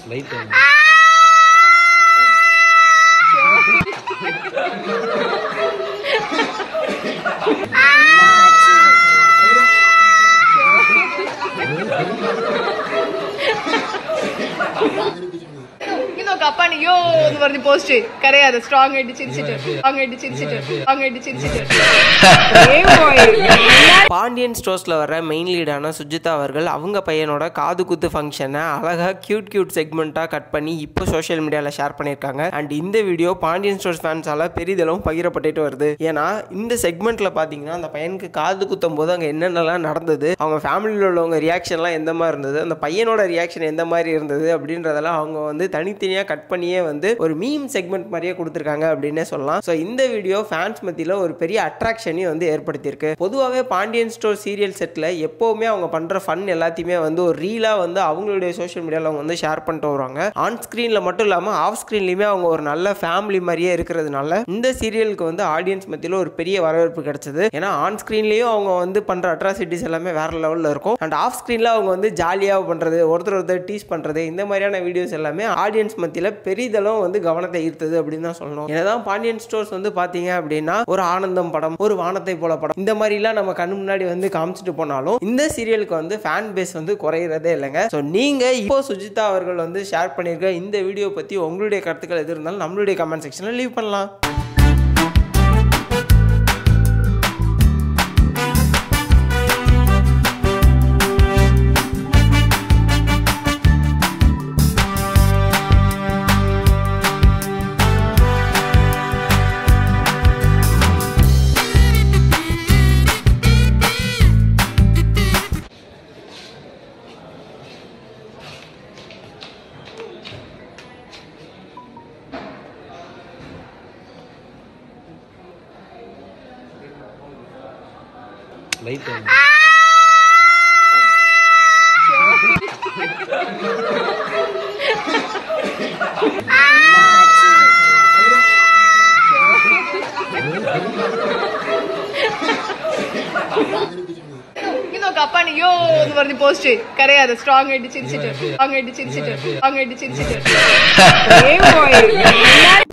Light ഇതൊക്കെ അപ്പാണിയോ എന്ന് പറഞ്ഞ് പോസ്റ്റ് കരയാതെ സ്ട്രോങ് ആയിട്ട് ചിരിച്ചിട്ട് സ്ട്രോങ് ആയിട്ട് ചിരിച്ചിട്ട് സ്ട്രോങ് ആയിട്ട് ചിരിച്ചിട്ട് ഏ പോയി. பாண்டியன் ஸ்டோர்ஸில் வர மெயின் லீடான சுஜிதா அவர்கள் அவங்க பையனோட காது குத்து ஃபங்க்ஷனை அழகாக க்யூட் க்யூட் செக்மெண்ட்டாக கட் பண்ணி இப்போ சோஷியல் மீடியாவில் ஷேர் பண்ணியிருக்காங்க அண்ட் இந்த வீடியோ பாண்டியன் ஸ்டோர்ஸ் ஃபேன்ஸால் பெரிதளவும் பகிரப்பட்டுட்டு வருது ஏன்னா இந்த செக்மெண்ட்டில் பார்த்தீங்கன்னா அந்த பையனுக்கு காது குத்தும் போது அங்கே என்னென்னலாம் நடந்தது அவங்க ஃபேமிலியில் உள்ளவங்க ரியாக்ஷன்லாம் எந்த மாதிரி இருந்தது அந்த பையனோட ரியாக்ஷன் எந்த மாதிரி இருந்தது அப்படின்றதெல்லாம் அவங்க வந்து தனித்தனியாக கட் பண்ணியே வந்து ஒரு மீம் செக்மெண்ட் மாதிரியே கொடுத்துருக்காங்க அப்படின்னே சொல்லலாம் ஸோ இந்த வீடியோ ஃபேன்ஸ் மத்தியில் ஒரு பெரிய அட்ராக்ஷனையும் வந்து ஏற்படுத்தியிருக்கு பொதுவாகவே பாண்டியன் ஸ்டோர் சீரியல் செட்டில் எப்போவுமே அவங்க பண்ணுற ஃபன் எல்லாத்தையுமே வந்து ஒரு ரீலாக வந்து அவங்களுடைய சோஷியல் மீடியாவில் அவங்க வந்து ஷேர் பண்ணிட்டு வருவாங்க ஆன் ஸ்க்ரீனில் மட்டும் இல்லாமல் ஆஃப் ஸ்க்ரீன்லையுமே அவங்க ஒரு நல்ல ஃபேமிலி மாதிரியே இருக்கிறதுனால இந்த சீரியலுக்கு வந்து ஆடியன்ஸ் மத்தியில் ஒரு பெரிய வரவேற்பு கிடைச்சது ஏன்னா ஆன் ஸ்க்ரீன்லேயும் அவங்க வந்து பண்ணுற அட்ராசிட்டிஸ் எல்லாமே வேற லெவலில் இருக்கும் அண்ட் ஆஃப் ஸ்க்ரீனில் அவங்க வந்து ஜாலியாக பண்ணுறது ஒருத்தர் ஒருத்தர் டீஸ் பண்ணுறது இந்த மாதிரியான வீடியோஸ் எல்லாமே ஆடியன்ஸ் மத்தியில் பெரிதளவு வந்து கவனத்தை ஈர்த்தது அப்படின்னு தான் சொல்லணும் என்னதான் பாண்டியன் ஸ்டோர்ஸ் வந்து பார்த்தீங்க அப்படின்னா ஒரு ஆனந்தம் படம் ஒரு வானத்தை போல படம் இந்த மாதிரிலாம் நம்ம கண்ணு முன்னாடி வந்து காமிச்சிட்டு போனாலும் இந்த சீரியலுக்கு வந்து ஃபேன் பேஸ் வந்து குறையிறதே இல்லைங்க ஸோ நீங்கள் இப்போ சுஜிதா அவர்கள் வந்து ஷேர் பண்ணியிருக்க இந்த வீடியோ பற்றி உங்களுடைய கருத்துக்கள் எது இருந்தாலும் நம்மளுடைய கமெண்ட் செக்ஷனில் லீவ் பண்ணலாம் லைட் ഇതൊക്കെ അപ്പാണിയോ എന്ന് പറഞ്ഞ് പോസ്റ്റ് കരയാതെ സ്ട്രോങ് ആയിട്ട് ചിരിച്ചിട്ട് സ്ട്രോങ് ആയിട്ട് ചിരിച്ചിട്ട് സ്ട്രോങ് ആയിട്ട് ചിരിച്ചിട്ട് ഏ പോയി.